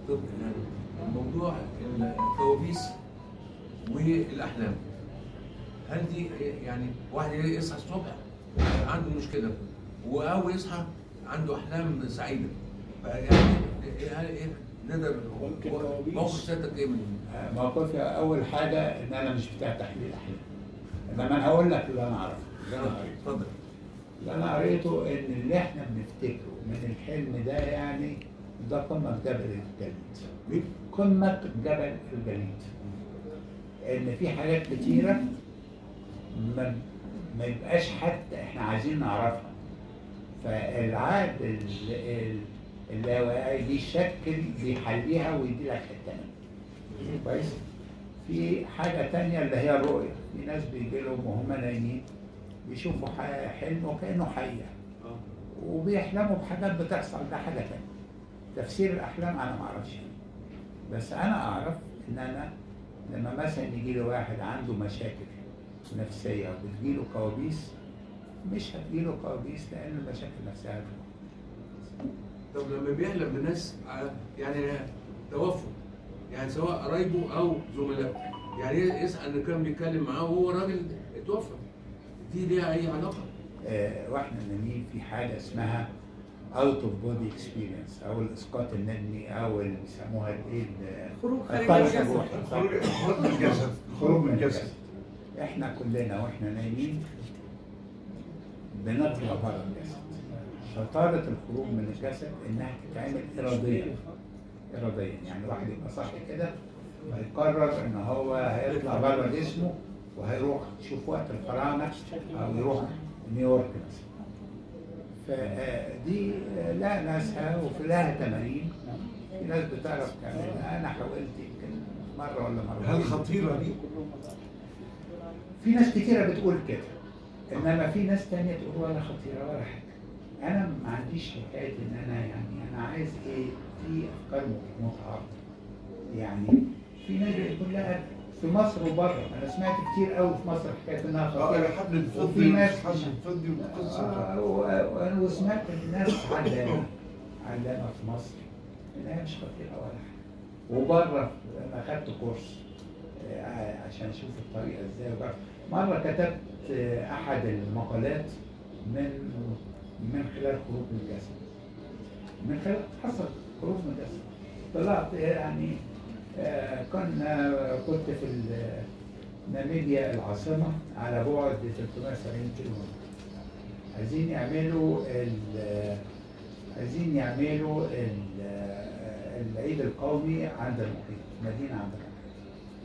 طب موضوع الكوابيس والاحلام هل دي يعني واحد يصحى الصبح عنده مشكله او يصحى عنده احلام سعيده يعني هل ايه نقدر ممكن هو- كوابيس. موقف سيادتك ايه من موقفي اول حاجه ان انا مش بتاع تحليل احلام انما انا هقول لك اللي انا اعرفه اللي انا قريته اتفضل اللي انا قريته ان اللي احنا بنفتكره من الحلم ده يعني ده قمه جبل الجليد مين؟ قمه جبل الجليد ان في حاجات كتيره ما ما يبقاش حتى احنا عايزين نعرفها فالعقل ال- ال- اللاواعي بيشكل بيحليها ويدي لك حته منها كويس في حاجه تانية اللي هي الرؤيه في ناس بيجي لهم وهم نايمين بيشوفوا ح- حلم وكانه حقيقه وبيحلموا بحاجات بتحصل ده حاجه تانية تفسير الاحلام انا ما اعرفش بس انا اعرف ان انا لما مثلا يجي لي واحد عنده مشاكل نفسيه وبتجيله كوابيس مش هتجيله كوابيس لان المشاكل نفسها هتروح طب لما بيحلم بناس على- يعني توفوا يعني سواء قرايبه او زملائه يعني يسأل ان كان بيتكلم معاه وهو راجل اتوفى دي ليها اي علاقه؟ آه، واحنا نايمين في حاجه اسمها اوت اوف بودي اكسبيرينس او الاسقاط النجمي او اللي بيسموها الايه ال- خروج خارج الطرش الجسد. الروحي. خروج خروج من الجسد خروج من الجسد احنا كلنا واحنا نايمين بنطلع بره الجسد شطارة الخروج من الجسد انها تتعمل اراديا اراديا يعني الواحد يبقى صاحي كده ويقرر ان هو هيطلع بره جسمه وهيروح يشوف وقت الفراعنه او يروح نيويورك مثلا فدي لها ناسها وفي لها تمارين في ناس بتعرف تعملها انا حاولت يمكن مره ولا مرتين هل خطيرة دي؟ في ناس كتيرة بتقول كده انما في ناس تانية تقول ولا خطيرة ولا حاجة انا ما عنديش حكاية ان انا يعني انا عايز ايه في افكار متعارضة يعني في ناس بتقول لا في مصر وبره انا سمعت كتير قوي في مصر حكاية انها اه خطيرة الحبل وفي الفضي ناس الحبل الفضي والقصة آه، و- و- وسمعت من ناس علامة علامة في مصر انها مش خطيرة ولا حاجة وبره انا اخدت كورس آه، عشان اشوف الطريقة ازاي وبره مرة كتبت آه، احد المقالات من من خلال خروج من الجسد من خلال حصل خروج من الجسد طلعت يعني آه، كنا كنت في ال- ناميبيا العاصمة على بعد 370 كيلو متر عايزين يعملوا ال- عايزين يعملوا ال- العيد القومي عند المحيط مدينة عند المحيط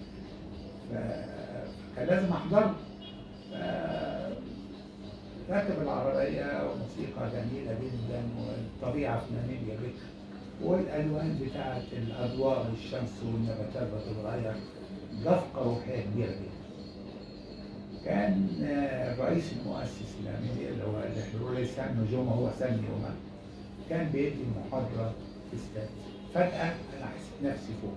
فكان لازم أحضره ف- راكب العربية وموسيقى جميلة جدا والطبيعة في ناميبيا بكر والألوان بتاعت الأضواء والشمس والنباتات بتتغير دفقة روحية كبيرة جدا كان آه، الرئيس المؤسس لناميبيا اللي هو اللي هو سامي جوما هو سامي يوما كان بيدي محاضرة في استاد فجأة أنا حسيت نفسي فوق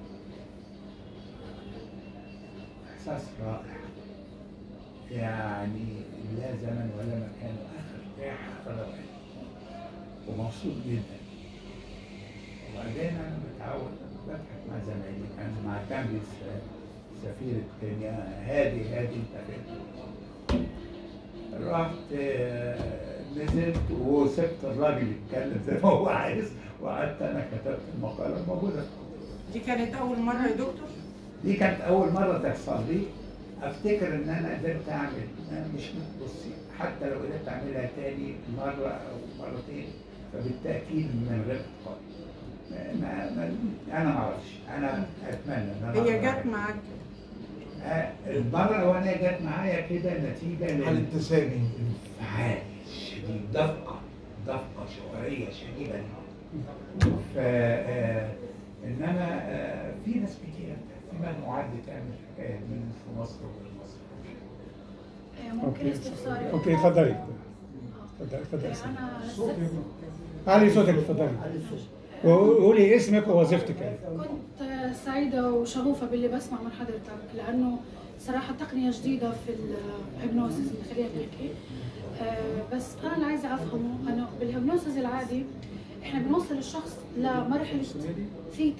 إحساس رائع يعني لا زمن ولا مكان وآخر ريحة آخر روعة ومبسوط جدا وبعدين أنا متعود بضحك مع زمايلي كان مع كامبيس آه، سفيرة كينيا هادي هادي انت فاهم رحت آه، نزلت وسبت الراجل يتكلم زي ما هو عايز وقعدت انا كتبت المقاله الموجوده دي كانت أول مرة يا دكتور دي كانت اول مره تحصل لي افتكر ان انا قدرت اعمل أنا مش بصي حتى لو قدرت اعملها تاني مره او مرتين فبالتاكيد من غير اتقان ما ما ما انا ما اعرفش انا اتمنى ان انا هي أقدر جت معاك آه، المرة الأولانية جت معايا كده نتيجة حالة تسامي للانفعال شديد دفقة دفقة شعورية شديدة ف آه، إنما آه، في ناس كتير في مجموعات بتعمل الحكاية دي في مصر وغير مصر ممكن اوكي استفسار اوكي اتفضلي اتفضلي اتفضلي انا علي صوتك اتفضلي وقولي اسمك ووظيفتك يعني كنت سعيده وشغوفه باللي بسمع من حضرتك لانه صراحه تقنيه جديده في الهيبنوسيس اللي خليها تحكي آه، بس انا اللي عايزه افهمه انه بالهيبنوسيس العادي احنا بنوصل الشخص لمرحله ثيتا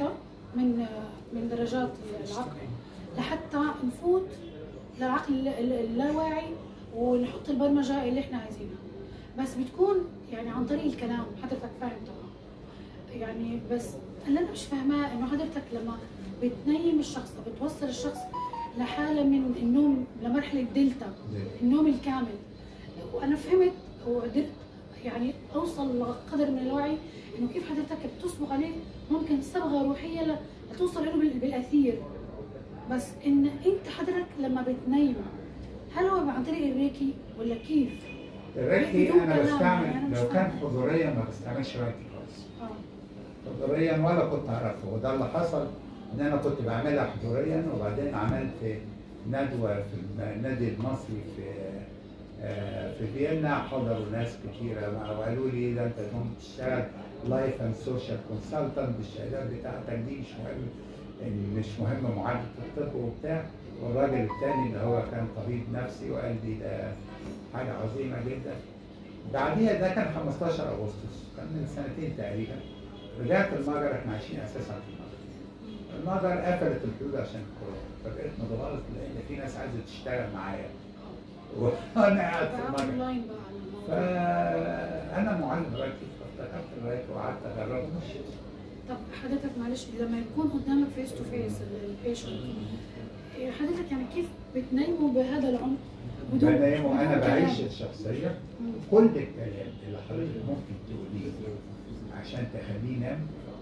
من من درجات العقل لحتى نفوت للعقل ال- اللاواعي ونحط البرمجه اللي احنا عايزينها بس بتكون يعني عن طريق الكلام حضرتك فاهم طبعا يعني بس اللي انا مش فاهماه انه حضرتك لما بتنيم الشخص او بتوصل الشخص لحاله من النوم لمرحله دلتا النوم الكامل وانا فهمت وقدرت يعني اوصل لقدر من الوعي انه كيف حضرتك بتصبغ عليه ممكن صبغه روحيه ل- لتوصل له بال- بالاثير بس ان انت حضرتك لما بتنيم هل هو عن طريق الريكي ولا كيف؟ الريكي بدون انا كلام، يعني أنا بستعمل مش لو كان فاهمة. حضوريا ما بستعملش ريكي خالص اه حضوريا ولا كنت اعرفه وده اللي حصل ان انا كنت بعملها حضوريا وبعدين عملت ندوه في النادي المصري في آه، في فيينا حضروا ناس كتيره وقالوا لي ده انت تقوم تشتغل لايف اند سوشيال كونسلتنت بالشهادات بتاعتك دي مش مهم مش مهم معادله الطب وبتاع والراجل التاني اللي هو كان طبيب نفسي وقال لي ده حاجه عظيمه جدا بعديها ده كان 15 اغسطس كان من سنتين تقريبا رجعت المجر احنا عايشين اساسا في المجر المجر قفلت الحدود عشان الكورونا فبقيت متغاظ لان في ناس عايزه تشتغل معايا وانا قاعد في بقى المجر اونلاين بقى على الموضوع فانا معلم راكب فافتكرت الراكب وقعدت اجرب مشيت طب حضرتك معلش لما يكون قدامك فيس تو فيس البيشنت حضرتك يعني كيف بتنيمه بهذا العمق بدون بنام وانا بدون كلام؟ بعيش الشخصيه مم. كل الكلام اللي حضرتك ممكن تقوليه عشان تخليه ينام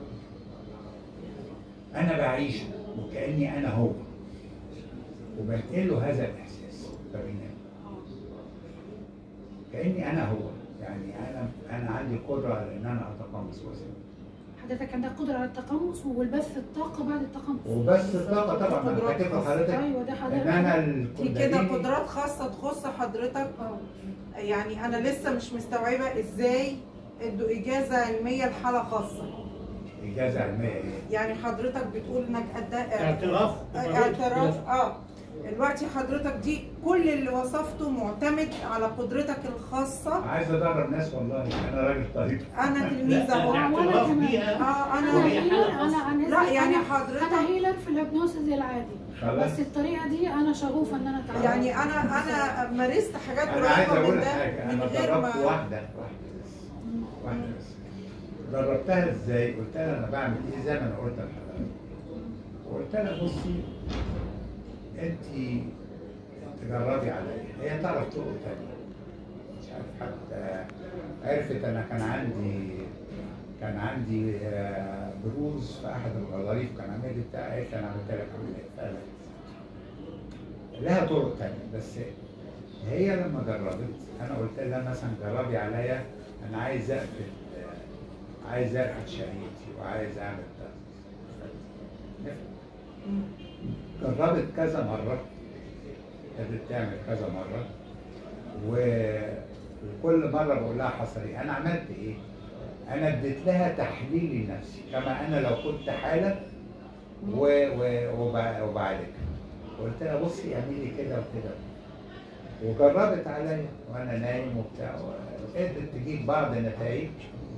انا بعيشه وكاني انا هو وبنقل له هذا الاحساس فبينام كاني انا هو يعني انا انا عندي قدره على ان انا اتقمص وزني حضرتك عندك قدرة على التقمص والبث الطاقة بعد التقمص وبس الطاقه طبعا ما انا حكيت لحضرتك ايوه ده ان حضرتك انا دي كده الكundalini- قدرات خاصة تخص حضرتك اه يعني أنا لسه مش مستوعبة إزاي ادوا إجازة علمية لحالة خاصة اجازه علميه ايه يعني حضرتك بتقول إنك أدى اعتراف اعتراف اه دلوقتي حضرتك دي كل اللي وصفته معتمد على قدرتك الخاصة عايز ادرب ناس والله انا راجل طريق أنا تلميذة أهو الاعتراف كمان. بيها اه انا أنا هيلر انا انا لا يعني أنا- حضرتك انا هيلر في الهيبنوسيس العادي خلاص بس الطريقة دي انا شغوفة ان انا اتعلم يعني أنا أنا مارست حاجات انا عايز قريبة من اقول ده حاجه من انا غير دربت ما واحده واحده بس واحده بس دربتها ازاي؟ قلت لها انا بعمل ايه زي ما انا قلت لحضرتك وقلت لها بصي انت تجربي عليا هي تعرف طرق تانية مش عارف حتى عرفت انا كان عندي كان عندي آه، بروز في احد الغضاريف كان عامل لي بتاع قالت لي انا عملت لك عمليه فعلا لها طرق تانية بس هي لما جربت انا قلت لها مثلا جربي عليا انا عايز اقفل آه، عايز اقفل شهيتي وعايز اعمل ده جربت كذا مره ابتدت تعمل كذا مره و- وكل مره بقول لها حصل ايه انا عملت ايه انا اديت لها تحليل لنفسي كما انا لو كنت حاله و... و... وب... وبعالجها قلت لها بصي اعملي كده وكده وجربت عليا وانا نايم وبتاع وقدرت تجيب بعض النتائج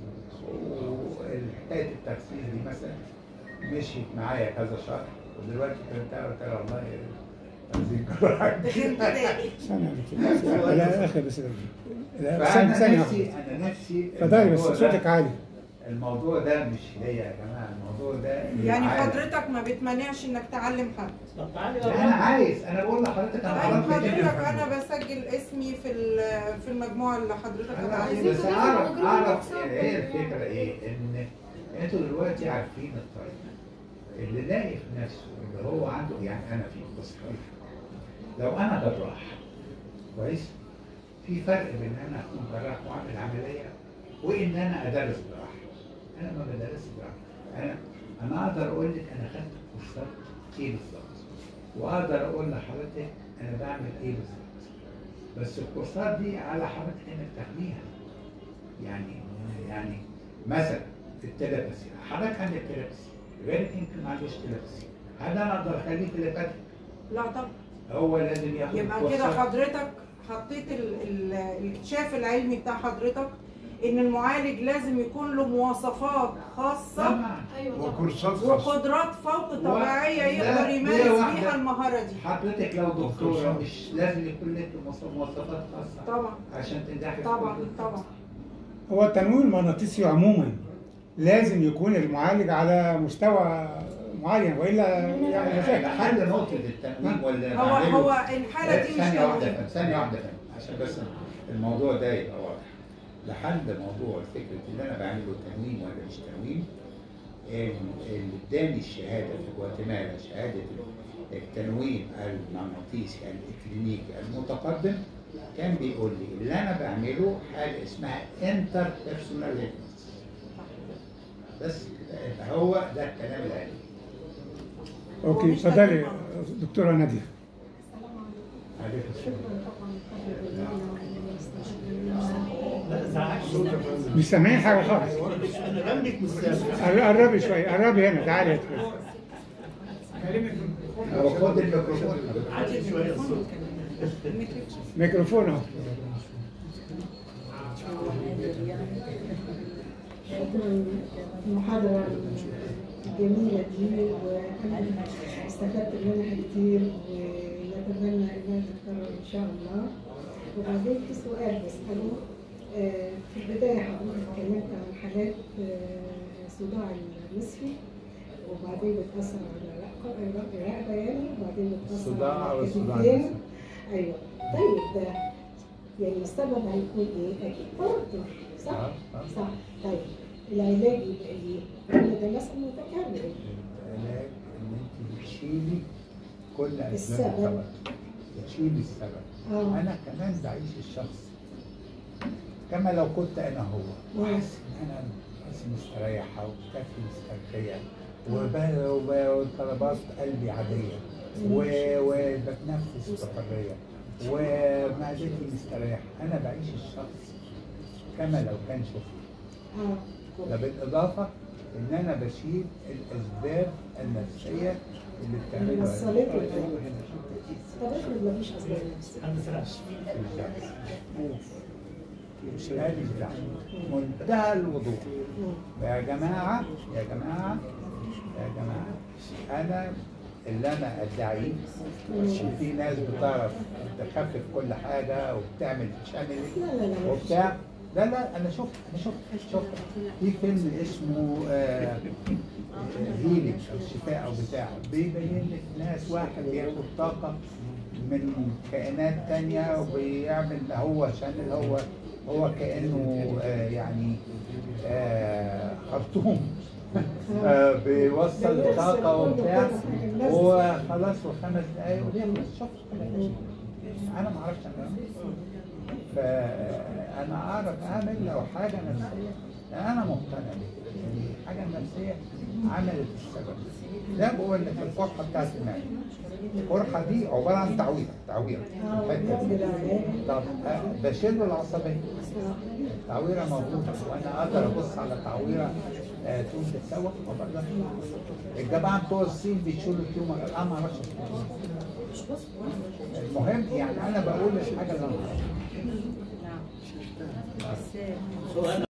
وحكايه التخسيس دي مثلا مشيت معايا كذا شهر ودلوقتي كنت قلت لها والله عايزين جراحة دخلت تاني ثانية كده. لا اخي بس لا ثانية فانا ثانية نفسي واحدة. انا نفسي فداي بس الموضوع ده- صوتك عالي الموضوع ده مش ليا يا جماعه الموضوع ده يعني للعالم. حضرتك ما بتمانعش انك تعلم حد طب تعالي لا، انا عايز انا بقول لحضرتك انا طيب عرفت حضرتك كده انا بسجل اسمي في ال- في المجموعه اللي حضرتك انا هتعلمها بس اعرف جروب اعرف واتساب. هي الفكره ايه ان انتوا دلوقتي عارفين الطريق اللي لاقي في نفسه اللي هو عنده يعني انا في بص هقول لك. لو انا جراح كويس في فرق بين ان انا اكون جراح واعمل عمليه وان انا ادرس جراحه انا ما بدرسش جراحه انا انا اقدر اقول لك انا خدت كورسات ايه بالظبط واقدر اقول لحضرتك انا بعمل ايه بالظبط بس الكورسات دي على حضرتك انك تاخديها يعني يعني مثلا التلبسي حضرتك عندك تلبسي غيرك يمكن ما عندوش تلبسي هل انا اقدر اخليه تلبسي؟ لا طبعا هو لازم ياخد يبقى كده كورسات. حضرتك حطيت ال ال الاكتشاف العلمي بتاع حضرتك ان المعالج لازم يكون له مواصفات خاصه طبعا ايوه طبعا وكورسات خاصة وقدرات فوق طبيعيه لا، يقدر دي يمارس واحدة. بيها المهاره دي حضرتك لو دكتوره مش لازم يكون لك مواصفات خاصه طبعا عشان تنجحي في طبعا كل- طبعا هو التنويم المغناطيسي عموما لازم يكون المعالج على مستوى معين والا يعني مشاكل لحد نقطة التنويم ولا هو بعمله- هو الحاله دي مش ثانية واحدة تنويم. يا فندم، ثانية واحدة يا فندم، عشان بس الموضوع ده يبقى واضح. لحد موضوع فكرة اللي أنا بعمله تنويم ولا مش تنويم ال- اللي اداني الشهادة في جواتيمالا شهادة التنويم المغناطيسي الإكلينيكي المتقدم كان بيقول لي اللي أنا بعمله حاجة اسمها انتر بيرسونال بس كده، يبقى هو ده الكلام العلمي اوكي اتفضلي دكتوره ناديه عليك السلام. مش سامعين حاجه خالص انا جنبك مش سامع قربي شويه قربي هنا تعالي يا دكتور. هو خد الميكروفون عادي شويه الصوت ميكروفون اهو المحاضرة الجميلة دي وأنا استفدت منها كتير ونتمنى إنها تتكرر إن شاء الله وبعدين في سؤال بسأله آه، في البداية حضرتك اتكلمت عن حالات آه، صداع النصفي وبعدين بتأثر على الرقبة الرقبة يعني وبعدين بتأثر صداع على أو الصداع الكتفين. النصفي. أيوه طيب ده يعني السبب هيكون إيه؟ أكيد توتر صح؟ آه، آه. صح طيب العلاج يبقى ايه؟ كل ده مثلا متكرر العلاج ان انت بتشيلي كل اسباب السبب. التوتر بتشيلي السبب اه انا كمان بعيش الشخص كما لو كنت انا هو واحس ان انا نفسي مستريحه وكتفي مسترخيه وب- وب- وضربات قلبي عاديه و- وبتنفس بحريه ومعدتي مستريحه انا بعيش الشخص كما لو كان شفته اه ده بالإضافة إن أنا بشيل الأسباب النفسية اللي اللي بتعملها وصلته لده. طب افرض مفيش اسباب نفسيه حد سرقش ماليش دعوة منتهى الوضوح يا جماعة يا جماعة يا جماعة أنا اللي أنا أدعيه وفي ناس بتعرف تخفف كل حاجة وبتعمل شانلينج لا لا لا وبتاع لا لا انا شفت انا شفت شفت في فيلم اسمه آه هيلينج او شفاء او بتاع بيبين لك ناس واحد بياخد طاقه من كائنات تانية وبيعمل هو شانل هو هو كانه آه يعني آه خرطوم آه بيوصل طاقه وبتاع وخلاص وخمس دقايق وبيخلص شفت انا ما اعرفش اعمل فانا اعرف اعمل لو حاجه نفسيه لأن انا مقتنع بكده يعني الحاجه النفسيه عملت السبب ده بقول لك القرحه بتاعت المعده القرحه دي عباره عن تعويره تعويره الحته دي طب آه، بشيل له العصبيه التعويره موجوده وانا اقدر ابص على تعويره آه، تقوم تتسوق وبقدر الجماعه بتوع الصين بيشيلوا التيومر انا ما اعرفش المهم يعني انا بقول الحاجه اللي انا أعرفها. سؤال